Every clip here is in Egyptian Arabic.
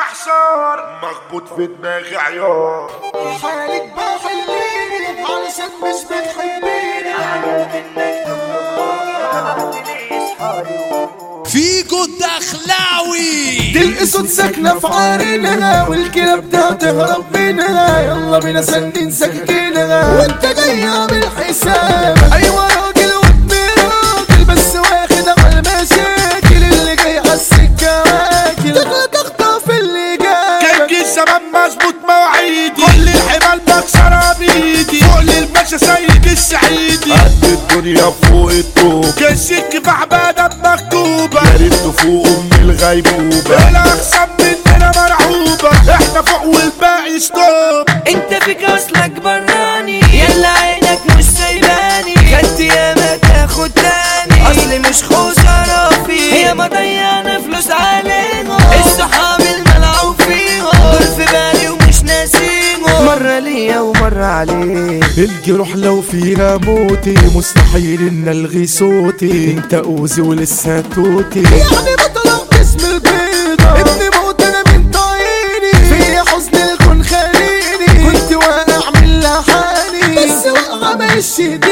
حصار مخبوط في دماغي عيار حالك بحليني علشان مش بتحبيني فيجو الدخلاوي دي الاسود ساكنة في عارنا والكلاب ده هتهرب منها يلا بينا سنين سكينها وانت جاي عامل حساب ايوه راجل وابن راجل بس واخد على المشاكل اللي جاي على السكة واكل تغلط اخطاف اللي جاي كان جه زمان مظبوط مواعيدي كل الحمال بكسرها بايدي فوق الباشا سيد السعيدي قد الدنيا فوق الطوب كسك في عبادة مكتوبة يا ريت تفوقوا من الغيبوبة الأقسام مننا مرعوبة احنا فوق والباقي ستوب انت فيك اصلك براني يلا عينك مش سايباني خدت ياما تاخد تاني اصلي مش خسارة فيه هي ما ضيعنا فلوس عليهم الصحاب الملعوب فيهم دول في بالي ومش ناسيهم مرة ليا ومرة عليك الجروح لو فيها موتي مستحيل ان الغي صوتي انت اوزي ولسه توتي يعني بطلع اسم البيضة ابن موت انا من طعيني في حزن الكون خليني كنت واقع من لحاني بس وقعة مش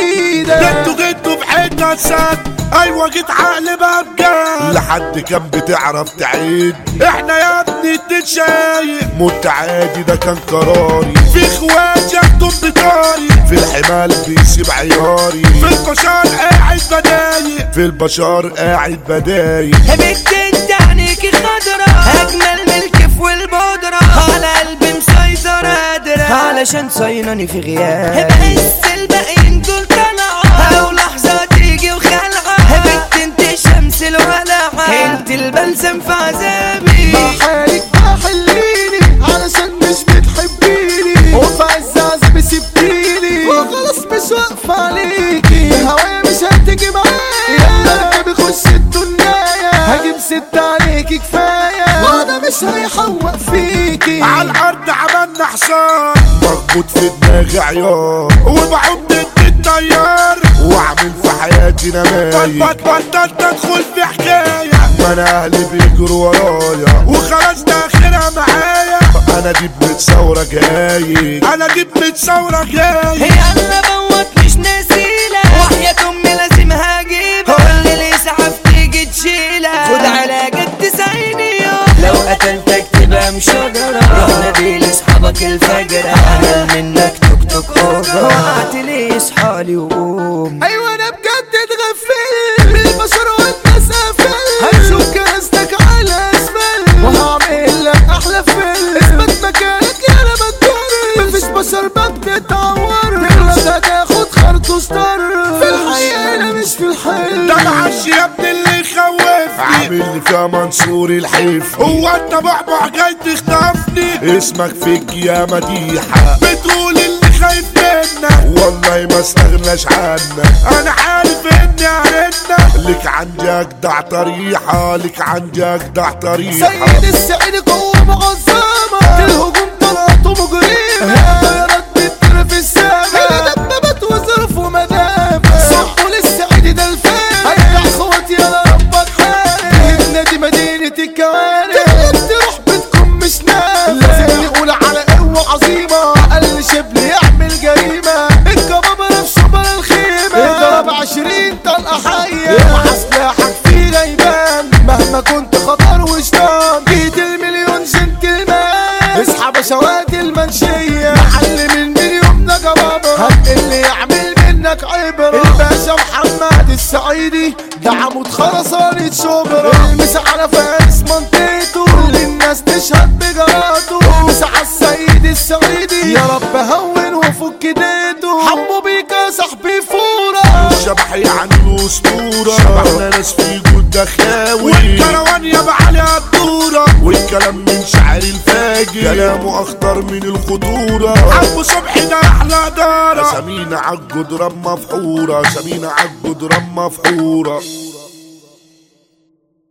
شديدة جيتوا جيتوا في حتة سد ايوه جيت عقل بقى بجد لحد كان بتعرف تعيد احنا يا ابني تتشايق موت عادي ده كان قراري في اخوات ياخدوا بطاري في الحمال بيسيب عياري في البشار قاعد بدايق في البشار قاعد بدايق بنت انت عينيكي خضرا اجمل من الكيف والبودرة على قلبي مسيطرة قادرة علشان صيناني في غياب بحس الباقيين دول طلعوا او لحظة تيجي وخلعة بنت انت شمس الولعة انت البلسم في عذابي حالك بحليني علشان مش بتحبيني وفي عز عذابي سبتيني وخلاص مش واقفة عليكي هوايا مش هتيجي معايا مركبي خش الدنيايا هجيب ست عليكي كفاية وده مش هيحوق فيكي على الارض عملنا حصان مربوط في دماغي عيار وبعوم ضد التيار واعمل في حياتي نمايل بطلت ادخل في حكايه ما انا اهلي بيجروا ورايا وخلاص ده اخرها معايا انا دي ابنة ثورة جاي انا دي ابنة ثورة جاي هي انا بوت مش ناسيلة وحياة امي لازم هجيبها كل اللي اسعف تيجي تشيلها خد على جد تسعيني يوم لو قتلتك تبقى مشجرة روح نادي لاصحابك الفجرة عمل منك توك توك اوجر وقعت لي اصحالي وقوم ايوه انا بجد اتغفلت بالبشر والناس قفلت هنشوف كنستك على اسفل وهعمل لك احلى فيلم اثبت مكانك يا انا بتضر مفيش بشر ما بتتعور تغلط هتاخد خرط وستار في الحقيقة انا مش في الحلم ده معش يا ابني اللي يخوفني عامل لي فيها منصور الحيف هو انت بعبع جاي تخطفني اسمك في القيامة مديحة بتقول اللي خايف منك والله ما استغناش عنك انا عارف اني عرفنا لك عندي اجدع طريحة لك عندي اجدع طريحة سيد السعيد قوة معظمة الهجوم طلعته مجرمة الطيارات بتطير في السماء هنا دبابات وظرف ومدافع صحوا للسعيد ده الفارق هيا اخواتي انا ربك حارق مدينة دي مدينة الكوارث تغلب تروح بتكون مش نافع لازم نقول على قوة عظيمة اقل شبل يعمل جريمة الكبابرة في شبر الخيمة اضرب عشرين طلقة حية اوعى سلاحك في غيبان مهما كنت خطر وشطان جيت المليون جنتلمان اصحى بشوات المنشية معلم المليون ده جبابرة هات اللي يعمل منك عبرة الباشا محمد السعيدي ده عمود خرسانة شبرا المس على فارس منطقته كل الناس تشهد بجراته المس على السيد السعيدي يا رب هون وفك ديته حمو بيك يا صاحبي فورة شبح يعني الاسطورة شبحنا ناس في جود دخاوي والكروان يا بعلي الدورة والكلام من شعر الفاجر كلامه اخطر من الخطورة عبو صبحي ده احلى دارة سمينا عالجدران مفحورة سمينا عالجدران مفحورة